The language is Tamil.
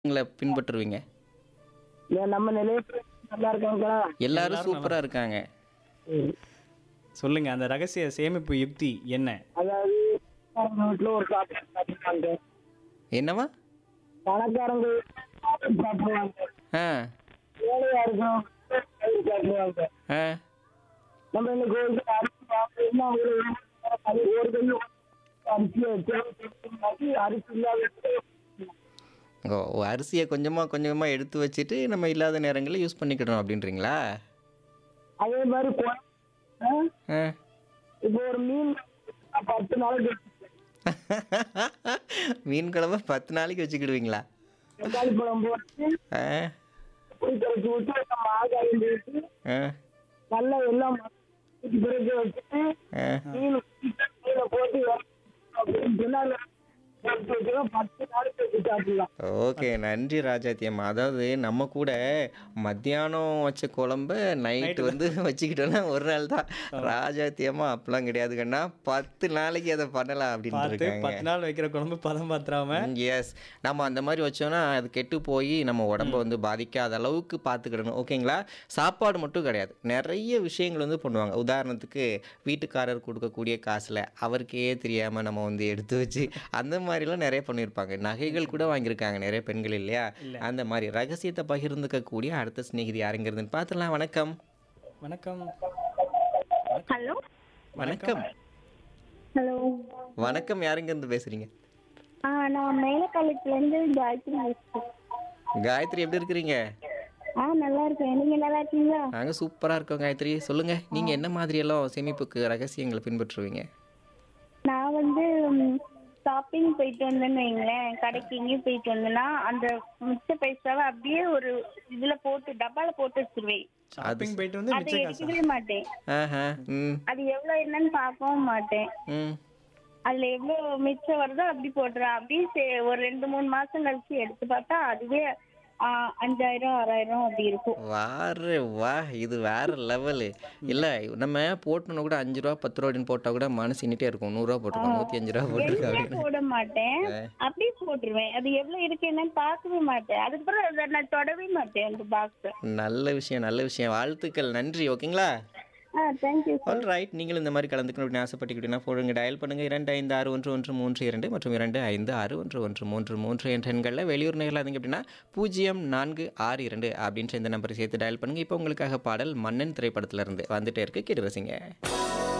உங்களை பின்பற்றுவீங்க ஏன் நம்ம நிலையத்துல நல்லா இருக்காங்களா எல்லாரும் சூப்பரா இருக்காங்க ம். சொல்லுங்க அந்த ரகசிய சேமிப்பு யுக்தி என்ன அதாவது பணக்காரங்க வீட்டுல ஒரு சாப்பாடு சாப்பிடுவாங்க என்னவா பணக்காரங்க வீட்டுல சாப்பாடு சாப்பிடுவாங்க ஆ ஏழையா இருக்கும் சாப்பிடுவாங்க ஆ நம்ம இந்த கோயிலுக்கு அரிசி வாங்கணும்னா ஒரு அது ஒரு கையில் அரிசியை வச்சு அரிசி இல்லாத ஓ ஓ, அரிசியை கொஞ்சமாக கொஞ்சமாக எடுத்து வச்சுட்டு நம்ம இல்லாத நேரங்களில் யூஸ் பண்ணிக்கிடணும் அப்படின்றீங்களா அதே மாதிரி கோ- ஆ? ஆ இப்போ ஒரு மீன் பத்து நாளைக்கு மீன் குழம்பு பத்து நாளைக்கு வச்சுக்கிடுவீங்களா தக்காளி குழம்பு வச்சு ஆ புளி கரைச்சி விட்டு நம்ம ஆகாயம் போட்டு ஆ நல்லா எல்லாம் ஊத்தி பிறகு வச்சுட்டு ஆ மீன் மீனை போட்டு இறக்கி அப்படின்னு சொன்னாங்க எடுத்து வச்சுக்கலாம் பத்து நாளைக்கு வச்சு சாப்பிடலாம் ஓகே நன்றி ராஜாத்தி அம்மா அதாவது நம்ம கூட மத்தியானம் வச்ச குழம்ப நைட்டு வந்து வச்சுக்கிட்டோன்னா ஒரு நாள் தான் ராஜாத்தி அம்மா அப்பெல்லாம் கிடையாது கண்ணா பத்து நாளைக்கு அதை பண்ணலாம் அப்படின்னு பார்த்து இருக்காங்க பத்து நாள் வைக்கிற குழம்பு பதம் பாத்துறாம எஸ் நம்ம அந்த மாதிரி வச்சோன்னா அது கெட்டு போய் நம்ம உடம்ப வந்து பாதிக்காத அளவுக்கு பார்த்துக்கிடணும் ஓகேங்களா சாப்பாடு மட்டும் கிடையாது நிறைய விஷயங்கள் வந்து பண்ணுவாங்க உதாரணத்துக்கு வீட்டுக்காரர் கொடுக்கக்கூடிய காசில் அவருக்கே தெரியாமல் நம்ம வந்து எடுத்து வச்சு அந்த மாதிரிலாம் நிறைய பண்ணியிருப்பாங்க நகைகள் கூட வாங்கியிருக்காங்க நிறைய பெண்கள் இல்லையா அந்த மாதிரி ரகசியத்தை பகிர்ந்துக்கக்கூடிய அடுத்த சிநேகிதி யாருங்கிறதுன்னு பார்த்துலாம் வணக்கம் வணக்கம் ஹலோ வணக்கம் ஹலோ வணக்கம் யாருங்கிருந்து பேசுகிறீங்க ஆ நான் மேலக்காலத்துலேருந்து காயத்ரி பேசுகிறேன் காயத்ரி எப்படி இருக்கிறீங்க ஆ நல்லா இருக்கேன் நீங்கள் நல்லா இருக்கீங்களா நாங்கள் சூப்பராக இருக்கோம் காயத்ரி சொல்லுங்கள் நீங்கள் என்ன மாதிரியெல்லாம் சேமிப்புக்கு ரகசியங்களை பின்பற்றுவீங்க நான் வந்து ஷாப்பிங் போயிட்டு வந்தேன்னு வைங்களேன் கடைக்கு எங்கேயும் போயிட்டு வந்தேன்னா அந்த மிச்ச பைசாவை அப்படியே ஒரு இதில் போட்டு டப்பாவில் போட்டு வச்சிருவேன் ஷாப்பிங் போயிட்டு வந்து அதை மிச்ச காசா எடுக்கவே மாட்டேன் ஆஹா ம் அது எவ்வளோ என்னன்னு பார்க்கவும் மாட்டேன் ம் அதுல எவ்வளோ மிச்சம் வருதோ அப்படி போட்டுறேன் அப்படியே சே- ஒரு ரெண்டு மூணு மாசம் கழிச்சு எடுத்து பார்த்தா அதுவே ஆ, அஞ்சாயிரம் ஆறாயிரம் அப்படி இருக்கும் வாரு வா இது வேற லெவலு இல்லை நம்ம போட்டோன்னு கூட அஞ்சு ரூபா பத்து ரூபான்னு போட்டால் கூட மனசு இன்னிட்டே இருக்கும் நூறுரூவா போட்டிருக்கோம் நூற்றி அஞ்சு ரூபா போட்டிருக்கோம் எதுவுமே அப்படின்னு போட மாட்டேன் அப்படியே போட்டுருவேன் அது எவ்வளவு இருக்கு என்னன்னு பார்க்கவே மாட்டேன் அதுக்கப்புறம் அதை நான் தொடவே மாட்டேன் அந்த பாக்ஸ் நல்ல விஷயம் நல்ல விஷயம் வாழ்த்துக்கள் நன்றி ஓகேங்களா ஆ தேங்க்யூ ஆல் ரைட் நீங்களும் இந்த மாதிரி கலந்துக்கணும் அப்படின்னு ஆசைப்பட்டுக்கிட்டீங்கன்னா போடுங்க டயல் பண்ணுங்கள் இரண்டு ஐந்து ஆறு ஒன்று ஒன்று மூன்று இரண்டு மற்றும் இரண்டு ஐந்து ஆறு ஒன்று ஒன்று மூன்று மூன்று என்ற எண்களில் வெளியூர் நிகழாதீங்க அப்படின்னா பூஜ்ஜியம் நான்கு ஆறு இரண்டு அப்படின்ற இந்த நம்பரை சேர்த்து டயல் பண்ணுங்கள் இப்போ உங்களுக்காக பாடல் மன்னன் திரைப்படத்துல இருந்து வந்துட்டே இருக்கு கேட்டு ரசிங்க